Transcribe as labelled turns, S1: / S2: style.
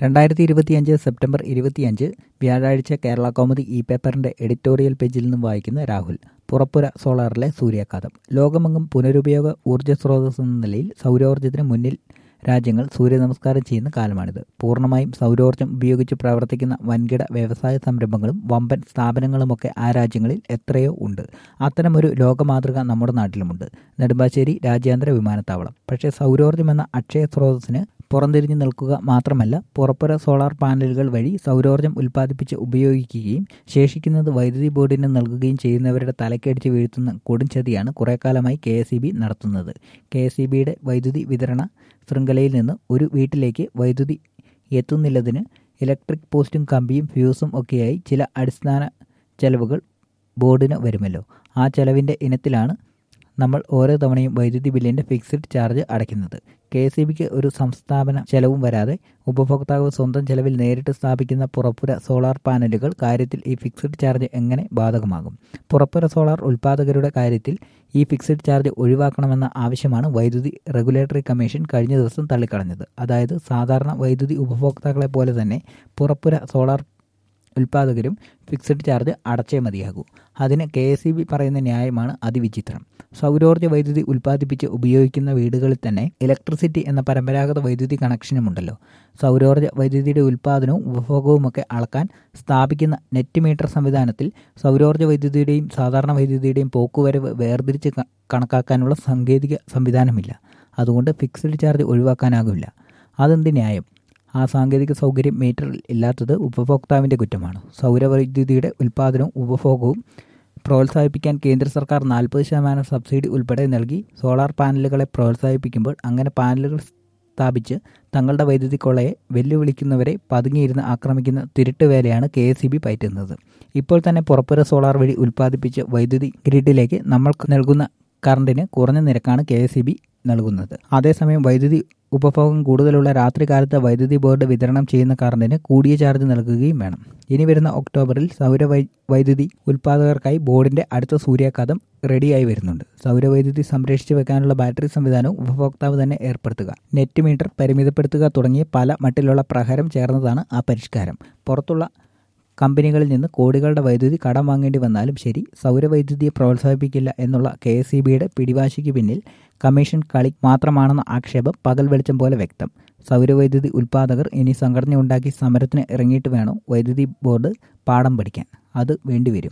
S1: രണ്ടായിരത്തി ഇരുപത്തിയഞ്ച് സെപ്റ്റംബർ ഇരുപത്തിയഞ്ച് വ്യാഴാഴ്ച കേരള കൗമുദി ഇ പേപ്പറിന്റെ എഡിറ്റോറിയൽ പേജിൽ നിന്നും വായിക്കുന്ന രാഹുൽ പുറപ്പുര സോളാറിലെ സൂര്യാഘാതം ലോകമെങ്ങും പുനരുപയോഗ ഊർജ്ജ സ്രോതസ് എന്ന നിലയിൽ സൗരോർജ്ജത്തിന് മുന്നിൽ രാജ്യങ്ങൾ സൂര്യനമസ്കാരം ചെയ്യുന്ന കാലമാണിത് പൂർണ്ണമായും സൗരോർജ്ജം ഉപയോഗിച്ച് പ്രവർത്തിക്കുന്ന വൻകിട വ്യവസായ സംരംഭങ്ങളും വമ്പൻ സ്ഥാപനങ്ങളുമൊക്കെ ആ രാജ്യങ്ങളിൽ എത്രയോ ഉണ്ട് അത്തരമൊരു ലോകമാതൃക നമ്മുടെ നാട്ടിലുമുണ്ട് നെടുമ്പാശ്ശേരി രാജ്യാന്തര വിമാനത്താവളം പക്ഷേ സൗരോർജ്ജം എന്ന അക്ഷയ സ്രോതസ്സിന് പുറംതിരിഞ്ഞു നിൽക്കുക മാത്രമല്ല പുറപ്പുര സോളാർ പാനലുകൾ വഴി സൗരോർജ്ജം ഉൽപ്പാദിപ്പിച്ച് ഉപയോഗിക്കുകയും ശേഷിക്കുന്നത് വൈദ്യുതി ബോർഡിന് നൽകുകയും ചെയ്യുന്നവരുടെ തലക്കടിച്ച് വീഴ്ത്തുന്ന കൊടുംചതിയാണ് കുറേ കാലമായി കെ എസ് ഇ ബി നടത്തുന്നത് കെ എസ് ഇ ബിയുടെ വൈദ്യുതി വിതരണ ശൃംഖലയിൽ നിന്ന് ഒരു വീട്ടിലേക്ക് വൈദ്യുതി എത്തുന്നില്ലതിന് ഇലക്ട്രിക് പോസ്റ്റും കമ്പിയും ഫ്യൂസും ഒക്കെയായി ചില അടിസ്ഥാന ചെലവുകൾ ബോർഡിന് വരുമല്ലോ ആ ചെലവിൻ്റെ ഇനത്തിലാണ് നമ്മൾ ഓരോ തവണയും വൈദ്യുതി ബില്ലിൻ്റെ ഫിക്സഡ് ചാർജ് അടയ്ക്കുന്നത് കെ എസ് ഇ ബിക്ക് ഒരു സംസ്ഥാപന ചെലവും വരാതെ ഉപഭോക്താവ് സ്വന്തം ചെലവിൽ നേരിട്ട് സ്ഥാപിക്കുന്ന പുറപ്പുര സോളാർ പാനലുകൾ കാര്യത്തിൽ ഈ ഫിക്സഡ് ചാർജ് എങ്ങനെ ബാധകമാകും പുറപ്പുര സോളാർ ഉൽപ്പാദകരുടെ കാര്യത്തിൽ ഈ ഫിക്സഡ് ചാർജ് ഒഴിവാക്കണമെന്ന ആവശ്യമാണ് വൈദ്യുതി റെഗുലേറ്ററി കമ്മീഷൻ കഴിഞ്ഞ ദിവസം തള്ളിക്കളഞ്ഞത് അതായത് സാധാരണ വൈദ്യുതി ഉപഭോക്താക്കളെ പോലെ തന്നെ പുറപ്പുര സോളാർ ഉൽപ്പാദകരും ഫിക്സഡ് ചാർജ് അടച്ചേ മതിയാകൂ അതിന് കെ എസ് ഇ ബി പറയുന്ന ന്യായമാണ് അതിവിചിത്രം സൗരോർജ്ജ വൈദ്യുതി ഉൽപ്പാദിപ്പിച്ച് ഉപയോഗിക്കുന്ന വീടുകളിൽ തന്നെ ഇലക്ട്രിസിറ്റി എന്ന പരമ്പരാഗത വൈദ്യുതി കണക്ഷനുമുണ്ടല്ലോ സൗരോർജ്ജ വൈദ്യുതിയുടെ ഉൽപ്പാദനവും ഉപഭോഗവുമൊക്കെ അളക്കാൻ സ്ഥാപിക്കുന്ന നെറ്റ് മീറ്റർ സംവിധാനത്തിൽ സൗരോർജ്ജ വൈദ്യുതിയുടെയും സാധാരണ വൈദ്യുതിയുടെയും പോക്കുവരവ് വേർതിരിച്ച് കണക്കാക്കാനുള്ള സാങ്കേതിക സംവിധാനമില്ല അതുകൊണ്ട് ഫിക്സഡ് ചാർജ് ഒഴിവാക്കാനാകില്ല അതെന്ത് ന്യായം ആ സാങ്കേതിക സൗകര്യം മീറ്ററിൽ ഇല്ലാത്തത് ഉപഭോക്താവിൻ്റെ കുറ്റമാണ് സൗരവൈദ്യുതിയുടെ ഉൽപ്പാദനവും ഉപഭോഗവും പ്രോത്സാഹിപ്പിക്കാൻ കേന്ദ്ര സർക്കാർ നാൽപ്പത് ശതമാനം സബ്സിഡി ഉൾപ്പെടെ നൽകി സോളാർ പാനലുകളെ പ്രോത്സാഹിപ്പിക്കുമ്പോൾ അങ്ങനെ പാനലുകൾ സ്ഥാപിച്ച് തങ്ങളുടെ വൈദ്യുതി കൊള്ളയെ വെല്ലുവിളിക്കുന്നവരെ പതുങ്ങിയിരുന്ന് ആക്രമിക്കുന്ന തിരുട്ട് വേലയാണ് കെ എസ് ഇ ബി പയറ്റുന്നത് ഇപ്പോൾ തന്നെ പുറപ്പുര സോളാർ വഴി ഉൽപ്പാദിപ്പിച്ച് വൈദ്യുതി ഗ്രിഡിലേക്ക് നമ്മൾ നൽകുന്ന കറണ്ടിന് കുറഞ്ഞ നിരക്കാണ് കെ എസ് ഇ ബി നൽകുന്നത് അതേസമയം വൈദ്യുതി ഉപഭോഗം കൂടുതലുള്ള രാത്രികാലത്ത് വൈദ്യുതി ബോർഡ് വിതരണം ചെയ്യുന്ന കറണ്ടിന് കൂടിയ ചാർജ് നൽകുകയും വേണം ഇനി വരുന്ന ഒക്ടോബറിൽ സൗര വൈദ്യുതി ഉൽപ്പാദകർക്കായി ബോർഡിന്റെ അടുത്ത സൂര്യാഘാതം റെഡിയായി വരുന്നുണ്ട് സൗരവൈദ്യുതി സംരക്ഷിച്ചു വെക്കാനുള്ള ബാറ്ററി സംവിധാനവും ഉപഭോക്താവ് തന്നെ ഏർപ്പെടുത്തുക നെറ്റ് മീറ്റർ പരിമിതപ്പെടുത്തുക തുടങ്ങിയ പല മട്ടിലുള്ള പ്രഹരം ചേർന്നതാണ് ആ പരിഷ്കാരം പുറത്തുള്ള കമ്പനികളിൽ നിന്ന് കോടികളുടെ വൈദ്യുതി കടം വാങ്ങേണ്ടി വന്നാലും ശരി സൗരവൈദ്യുതിയെ പ്രോത്സാഹിപ്പിക്കില്ല എന്നുള്ള കെ എസ് ഇ ബിയുടെ പിടിവാശിക്ക് പിന്നിൽ കമ്മീഷൻ കളി മാത്രമാണെന്ന ആക്ഷേപം പകൽ വെളിച്ചം പോലെ വ്യക്തം സൗരവൈദ്യുതി ഉൽപ്പാദകർ ഇനി സംഘടന ഉണ്ടാക്കി സമരത്തിന് ഇറങ്ങിയിട്ട് വേണം വൈദ്യുതി ബോർഡ് പാഠം പഠിക്കാൻ അത് വേണ്ടിവരും